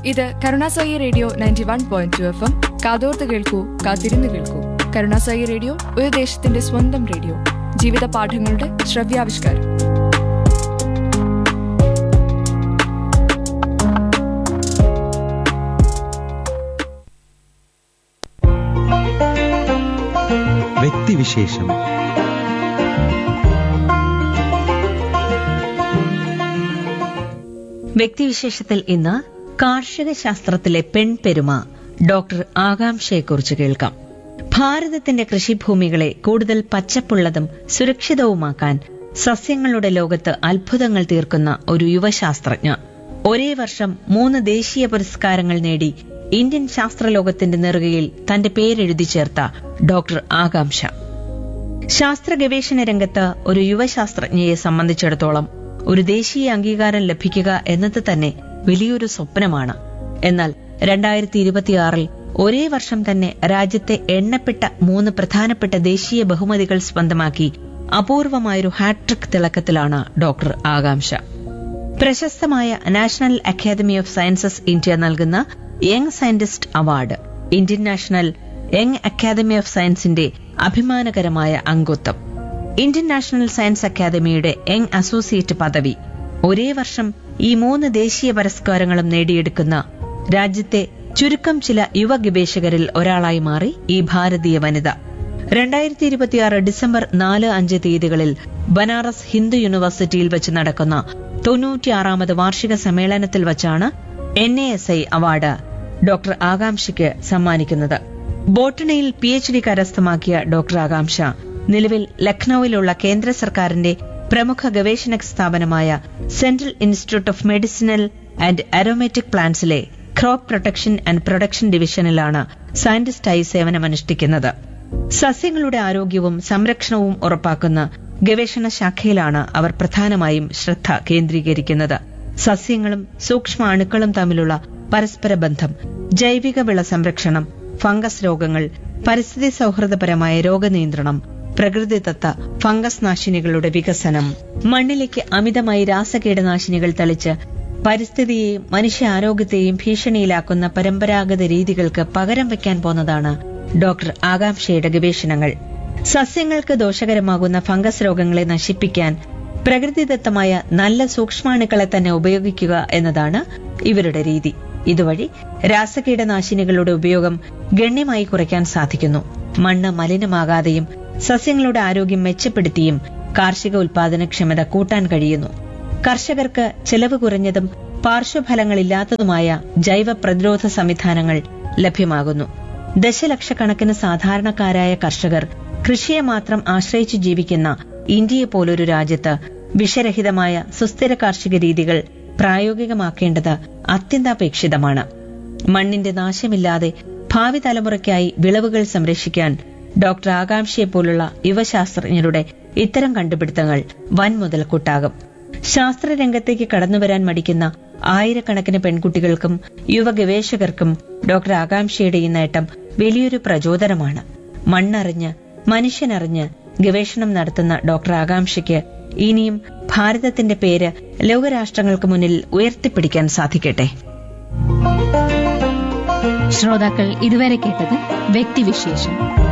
ഇത് Karunasai radio ninety one point two F M കാതോർത്ത് കേൾക്കൂ കാത്തിരുന്ന് കേൾക്കൂ കരുണാസായി റേഡിയോ ഒരു ദേശത്തിന്റെ സ്വന്തം റേഡിയോ ജീവിത പാഠങ്ങളുടെ ശ്രവ്യാവിഷ്കാരം വ്യക്തിവിശേഷം വ്യക്തിവിശേഷത്തിൽ ഇന്ന് കാർഷിക ശാസ്ത്രത്തിലെ പെൺപെരുമ ഡോക്ടർ ആകാംക്ഷയെക്കുറിച്ച് കേൾക്കാം ഭാരതത്തിന്റെ കൃഷിഭൂമികളെ കൂടുതൽ പച്ചപ്പുള്ളതും സുരക്ഷിതവുമാക്കാൻ സസ്യങ്ങളുടെ ലോകത്ത് അത്ഭുതങ്ങൾ തീർക്കുന്ന ഒരു യുവശാസ്ത്രജ്ഞ ഒരേ വർഷം മൂന്ന് ദേശീയ പുരസ്കാരങ്ങൾ നേടി ഇന്ത്യൻ ശാസ്ത്രലോകത്തിന്റെ നെറുകയിൽ തന്റെ പേരെഴുതി ചേർത്ത ഡോക്ടർ ആകാംക്ഷ ശാസ്ത്ര ഗവേഷണ രംഗത്ത് ഒരു യുവശാസ്ത്രജ്ഞയെ സംബന്ധിച്ചിടത്തോളം ഒരു ദേശീയ അംഗീകാരം ലഭിക്കുക എന്നത് തന്നെ വലിയൊരു സ്വപ്നമാണ് എന്നാൽ രണ്ടായിരത്തി ഇരുപത്തിയാറിൽ ഒരേ വർഷം തന്നെ രാജ്യത്തെ എണ്ണപ്പെട്ട മൂന്ന് പ്രധാനപ്പെട്ട ദേശീയ ബഹുമതികൾ സ്വന്തമാക്കി അപൂർവമായൊരു ഹാട്രിക് തിളക്കത്തിലാണ് ഡോക്ടർ ആകാംക്ഷ പ്രശസ്തമായ national academy of sciences India നൽകുന്ന young scientist award Indian national young academy of സയൻസിന്റെ അഭിമാനകരമായ അംഗത്വം ഇന്ത്യൻ നാഷണൽ സയൻസ് അക്കാദമിയുടെ യങ് അസോസിയേറ്റ് പദവി ഒരേ വർഷം ഈ മൂന്ന് ദേശീയ പുരസ്കാരങ്ങളും നേടിയെടുക്കുന്ന രാജ്യത്തെ ചുരുക്കം ചില യുവ ഗവേഷകരിൽ ഒരാളായി മാറി ഈ ഭാരതീയ വനിത രണ്ടായിരത്തി ഇരുപത്തിയാറ് ഡിസംബർ നാല് അഞ്ച് തീയതികളിൽ ബനാറസ് ഹിന്ദു യൂണിവേഴ്സിറ്റിയിൽ വെച്ച് നടക്കുന്ന തൊണ്ണൂറ്റിയാറാമത് വാർഷിക സമ്മേളനത്തിൽ വച്ചാണ് N A S I award doctor ആകാംക്ഷയ്ക്ക് സമ്മാനിക്കുന്നത് ബോട്ടണിയിൽ പി എച്ച് ഡി കരസ്ഥമാക്കിയ ഡോക്ടർ ആകാംക്ഷ നിലവിൽ ലക്നൌവിലുള്ള കേന്ദ്ര സർക്കാരിന്റെ പ്രമുഖ ഗവേഷണ സ്ഥാപനമായ central institute of medicinal and aromatic പ്ലാന്റ്സിലെ ക്രോപ്പ് പ്രൊട്ടക്ഷൻ ആൻഡ് പ്രൊഡക്ഷൻ ഡിവിഷനിലാണ് സയന്റിസ്റ്റായി സേവനമനുഷ്ഠിക്കുന്നത് സസ്യങ്ങളുടെ ആരോഗ്യവും സംരക്ഷണവും ഉറപ്പാക്കുന്ന ഗവേഷണ ശാഖയിലാണ് അവർ പ്രധാനമായും ശ്രദ്ധ കേന്ദ്രീകരിക്കുന്നത് സസ്യങ്ങളും സൂക്ഷ്മ അണുക്കളും തമ്മിലുള്ള പരസ്പര ബന്ധം ജൈവിക വിള സംരക്ഷണം ഫംഗസ് രോഗങ്ങൾ പരിസ്ഥിതി സൗഹൃദപരമായ രോഗനിയന്ത്രണം പ്രകൃതിദത്ത ഫംഗസ് നാശിനികളുടെ വികസനം മണ്ണിലേക്ക് അമിതമായി രാസകീടനാശിനികൾ തളിച്ച് പരിസ്ഥിതിയെയും മനുഷ്യ ആരോഗ്യത്തെയും ഭീഷണിയിലാക്കുന്ന പരമ്പരാഗത രീതികൾക്ക് പകരം വയ്ക്കാൻ പോന്നതാണ് ഡോക്ടർ ആകാംക്ഷയുടെ ഗവേഷണങ്ങൾ സസ്യങ്ങൾക്ക് ദോഷകരമാകുന്ന ഫംഗസ് രോഗങ്ങളെ നശിപ്പിക്കാൻ പ്രകൃതിദത്തമായ നല്ല സൂക്ഷ്മാണുക്കളെ തന്നെ ഉപയോഗിക്കുക എന്നതാണ് ഇവരുടെ രീതി ഇതുവഴി രാസകീടനാശിനികളുടെ ഉപയോഗം ഗണ്യമായി കുറയ്ക്കാൻ സാധിക്കുന്നു മണ്ണ് മലിനമാകാതെയും സസ്യങ്ങളുടെ ആരോഗ്യം മെച്ചപ്പെടുത്തിയും കാർഷിക ഉൽപാദനക്ഷമത കൂട്ടാൻ കഴിയുന്നു കർഷകർക്ക് ചെലവ് കുറഞ്ഞതും പാർശ്വഫലങ്ങളില്ലാത്തതുമായ ജൈവ പ്രതിരോധ സംവിധാനങ്ങൾ ലഭ്യമാകുന്നു ദശലക്ഷക്കണക്കിന് സാധാരണക്കാരായ കർഷകർ കൃഷിയെ മാത്രം ആശ്രയിച്ച് ജീവിക്കുന്ന ഇന്ത്യയെ പോലൊരു രാജ്യത്ത് വിഷരഹിതമായ സുസ്ഥിര കാർഷിക രീതികൾ പ്രായോഗികമാക്കേണ്ടത് അത്യന്താപേക്ഷിതമാണ് മണ്ണിന്റെ നാശമില്ലാതെ ഭാവി തലമുറയ്ക്കായി വിളവുകൾ സംരക്ഷിക്കാൻ ഡോക്ടർ ആകാംക്ഷയെപ്പോലുള്ള യുവശാസ്ത്രജ്ഞരുടെ ഇത്തരം കണ്ടുപിടുത്തങ്ങൾ വൻ മുതൽക്കൂട്ടാകും ശാസ്ത്രരംഗത്തേക്ക് കടന്നുവരാൻ മടിക്കുന്ന ആയിരക്കണക്കിന് പെൺകുട്ടികൾക്കും യുവ ഗവേഷകർക്കും ഡോക്ടർ ആകാംക്ഷയുടെ ഈ നേട്ടം വലിയൊരു പ്രചോദനമാണ് മണ്ണറിഞ്ഞ് മനുഷ്യനറിഞ്ഞ് ഗവേഷണം നടത്തുന്ന ഡോക്ടർ ആകാംക്ഷയ്ക്ക് ഇനിയും ഭാരതത്തിന്റെ പേര് ലോകരാഷ്ട്രങ്ങൾക്ക് മുന്നിൽ ഉയർത്തിപ്പിടിക്കാൻ സാധിക്കട്ടെ ശ്രോതാക്കൾ ഇതുവരെ കേട്ടത് വ്യക്തിവിശേഷം